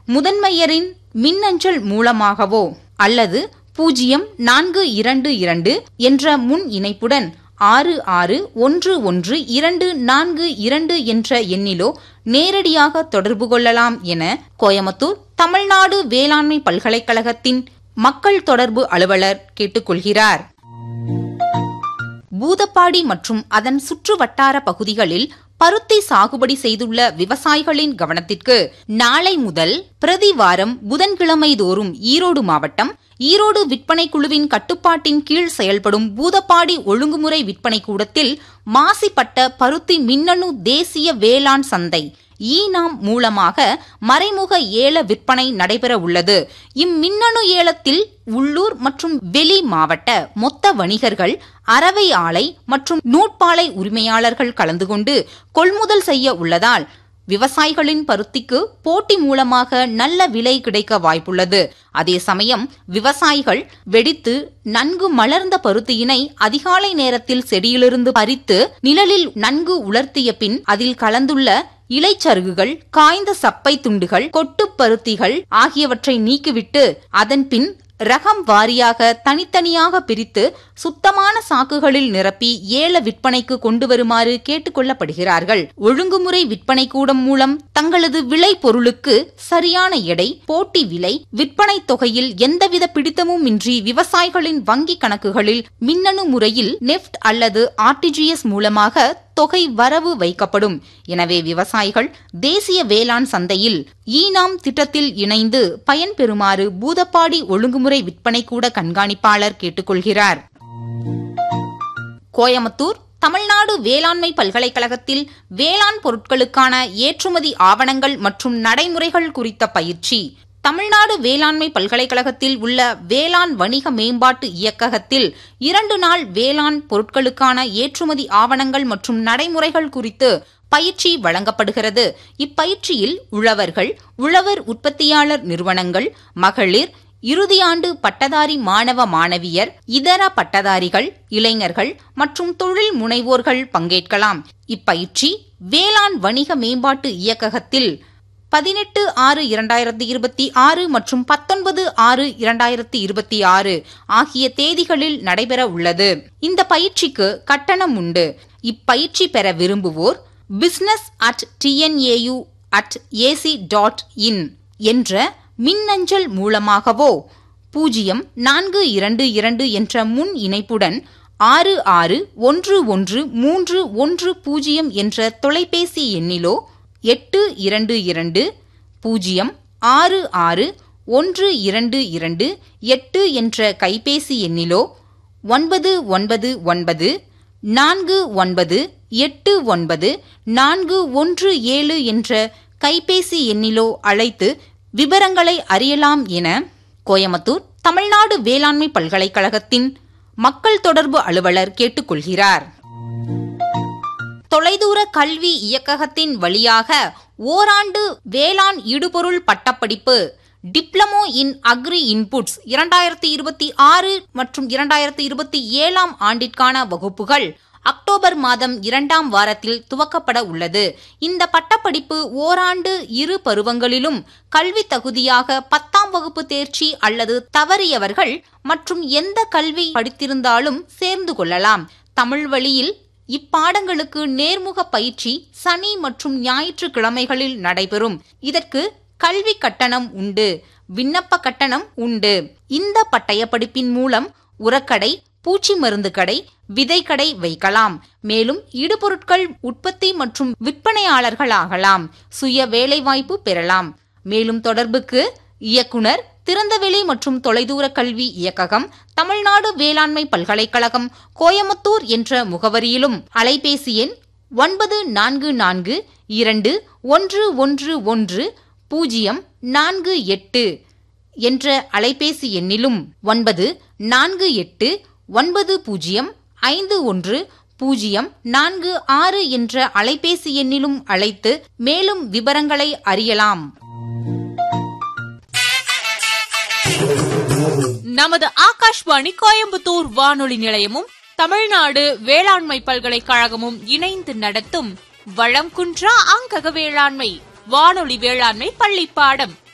முதன்மையரின் மின்னஞ்சல் மூலமாகவோ அல்லது பூஜ்ஜியம் நான்கு இரண்டு இரண்டு என்ற முன் இணைப்புடன் ஆறு ஆறு ஒன்று ஒன்று இரண்டு நான்கு இரண்டு என்ற எண்ணிலோ நேரடியாக தொடர்பு கொள்ளலாம் என கோயமுத்தூர் தமிழ்நாடு வேளாண்மை பல்கலைக்கழகத்தின் மக்கள் தொடர்பு அலுவலர் கேட்டுக்கொள்கிறார் பூதப்பாடி மற்றும் அதன் சுற்று வட்டார பகுதிகளில் பருத்தி சாகுபடி செய்துள்ள விவசாயிகளின் கவனத்திற்கு நாளை முதல் பிரதி வாரம் புதன்கிழமை தோறும் ஈரோடு மாவட்டம் ஈரோடு விற்பனை குழுவின் கட்டுப்பாட்டின் கீழ் செயல்படும் பூதப்பாடி ஒழுங்குமுறை விற்பனை கூடத்தில் மாசிப்பட்ட பருத்தி மின்னணு தேசிய வேளாண் சந்தை ஈனாம் மூலமாக மறைமுக ஏல விற்பனை நடைபெற உள்ளது இம்மின்னணு ஏலத்தில் உள்ளூர் மற்றும் வெளி மாவட்ட மொத்த வணிகர்கள் அரவை ஆலை மற்றும் நூற்பாலை உரிமையாளர்கள் கலந்து கொண்டு கொள்முதல் செய்ய உள்ளதால் விவசாயிகளின் பருத்திக்கு போட்டி மூலமாக நல்ல விலை கிடைக்க வாய்ப்புள்ளது அதே சமயம் விவசாயிகள் வெடித்து நன்கு மலர்ந்த பருத்தியினை அதிகாலை நேரத்தில் செடியிலிருந்து பறித்து நிழலில் நன்கு உலர்த்திய பின் அதில் கலந்துள்ள இலைச்சருகுகள் காய்ந்த சப்பை துண்டுகள் கொட்டுப் பருத்திகள் ஆகியவற்றை நீக்கிவிட்டு அதன் பின் ரகம் வாரியாக தனித்தனியாக பிரித்து சுத்தமான சாக்குகளில் நிரப்பி ஏல விற்பனைக்கு கொண்டு வருமாறு கேட்டுக்கொள்ளப்படுகிறார்கள் ஒழுங்குமுறை விற்பனை கூடம் மூலம் தங்களது விளை பொருளுக்கு சரியான எடை போட்டி விலை விற்பனை தொகையில் எந்தவித பிடித்தமும் இன்றி விவசாயிகளின் வங்கி கணக்குகளில் மின்னணு முறையில் நெஃப்ட் அல்லது ஆர்டிஜிஎஸ் மூலமாக தொகை வரவு வைக்கப்படும் எனவே விவசாயிகள் தேசிய வேளாண் சந்தையில் ஈனாம் திட்டத்தில் இணைந்து பயன்பெறுமாறு பூதப்பாடி ஒழுங்குமுறை விற்பனை கூட கண்காணிப்பாளர் கேட்டுக்கொள்கிறார் கோயமுத்தூர் தமிழ்நாடு வேளாண்மை பல்கலைக்கழகத்தில் வேளாண் பொருட்களுக்கான ஏற்றுமதி ஆவணங்கள் மற்றும் நடைமுறைகள் குறித்த பயிற்சி தமிழ்நாடு வேளாண்மை பல்கலைக்கழகத்தில் உள்ள வேளாண் வணிக மேம்பாட்டு இயக்ககத்தில் இரண்டு நாள் வேளாண் பொருட்களுக்கான ஏற்றுமதி ஆவணங்கள் மற்றும் நடைமுறைகள் குறித்து பயிற்சி வழங்கப்படுகிறது இப்பயிற்சியில் உழவர்கள் உழவர் உற்பத்தியாளர் நிறுவனங்கள் மகளிர் இறுதியாண்டு பட்டதாரி மாணவ மாணவியர் இதர பட்டதாரிகள் இளைஞர்கள் மற்றும் தொழில் முனைவோர்கள் பங்கேற்கலாம் இப்பயிற்சி வேளாண் வணிக மேம்பாட்டு இயக்ககத்தில் பதினெட்டு ஆறு இரண்டாயிரத்தி இருபத்தி ஆறு மற்றும் பத்தொன்பது ஆறு இரண்டாயிரத்தி இருபத்தி ஆறு ஆகிய தேதிகளில் நடைபெற உள்ளது இந்த பயிற்சிக்கு கட்டணம் உண்டு இப்பயிற்சி பெற விரும்புவோர் business at T N A U at A C dot in என்ற மின்னஞ்சல் மூலமாகவோ பூஜ்ஜியம் நான்கு இரண்டு இரண்டு என்ற முன் இணைப்புடன் ஆறு ஆறு ஒன்று ஒன்று மூன்று ஒன்று பூஜ்ஜியம் என்ற தொலைபேசி எண்ணிலோ எட்டு இரண்டு இரண்டு பூஜ்ஜியம் ஆறு ஆறு ஒன்று இரண்டு இரண்டு எட்டு என்ற கைபேசி எண்ணிலோ ஒன்பது ஒன்பது ஒன்பது நான்கு ஒன்பது எட்டு ஒன்பது நான்கு ஒன்று ஏழு என்ற கைபேசி எண்ணிலோ அழைத்து விவரங்களை அறியலாம் என கோயமுத்தூர் தமிழ்நாடு வேளாண்மை பல்கலைக்கழகத்தின் மக்கள் தொடர்பு அலுவலர் கேட்டுக்கொள்கிறார் தொலைதூர கல்வி இயக்ககத்தின் வழியாக ஓராண்டு வேளாண் இடுபொருள் பட்டப்படிப்பு டிப்ளமோ இன் அக்ரி இன்புட்ஸ் இரண்டாயிரத்தி இருபத்தி ஆறு மற்றும் இரண்டாயிரத்தி இருபத்தி ஏழாம் ஆண்டிற்கான வகுப்புகள் அக்டோபர் மாதம் இரண்டாம் வாரத்தில் துவக்கப்பட உள்ளது இந்த பட்டப்படிப்பு ஓராண்டு இரு பருவங்களிலும் கல்வி தகுதியாக பத்தாம் வகுப்பு தேர்ச்சி அல்லது தவறியவர்கள் மற்றும் எந்த கல்வி படித்திருந்தாலும் சேர்ந்து கொள்ளலாம் தமிழ் வழியில் இப்பாடங்களுக்கு நேர்முக பயிற்சி சனி மற்றும் ஞாயிற்றுக்கிழமைகளில் நடைபெறும் இதற்கு கல்வி கட்டணம் உண்டு விண்ணப்ப கட்டணம் உண்டு இந்த பட்டய படிப்பின் மூலம் உரக்கடை பூச்சி மருந்து கடை விதை கடை வைக்கலாம் மேலும் இடுபொருட்கள் உற்பத்தி மற்றும் விற்பனையாளர்களாகலாம் சுய வேலைவாய்ப்பு பெறலாம் மேலும் தொடர்புக்கு இயக்குனர் திறந்தவெளி மற்றும் தொலைதூர கல்வி இயக்ககம் தமிழ்நாடு வேளாண்மை பல்கலைக்கழகம் கோயமுத்தூர் என்ற முகவரியிலும் அலைபேசி எண் ஒன்பது நான்கு நான்கு இரண்டு ஒன்று ஒன்று ஒன்று பூஜ்ஜியம் நான்கு எட்டு என்ற அலைபேசி எண்ணிலும் ஒன்பது நான்கு எட்டு ஒன்பது பூஜ்ஜியம் ஐந்து ஒன்று பூஜ்ஜியம் நான்கு ஆறு என்ற அலைபேசி எண்ணிலும் அழைத்து மேலும் விவரங்களை அறியலாம் நமது ஆகாஷ்வாணி கோயம்புத்தூர் வானொலி நிலையமும் தமிழ்நாடு வேளாண்மை பல்கலைக்கழகமும் இணைந்து நடத்தும் வளம் குன்றா அங்கக வேளாண்மை வானொலி வேளாண்மை பள்ளி பாடம்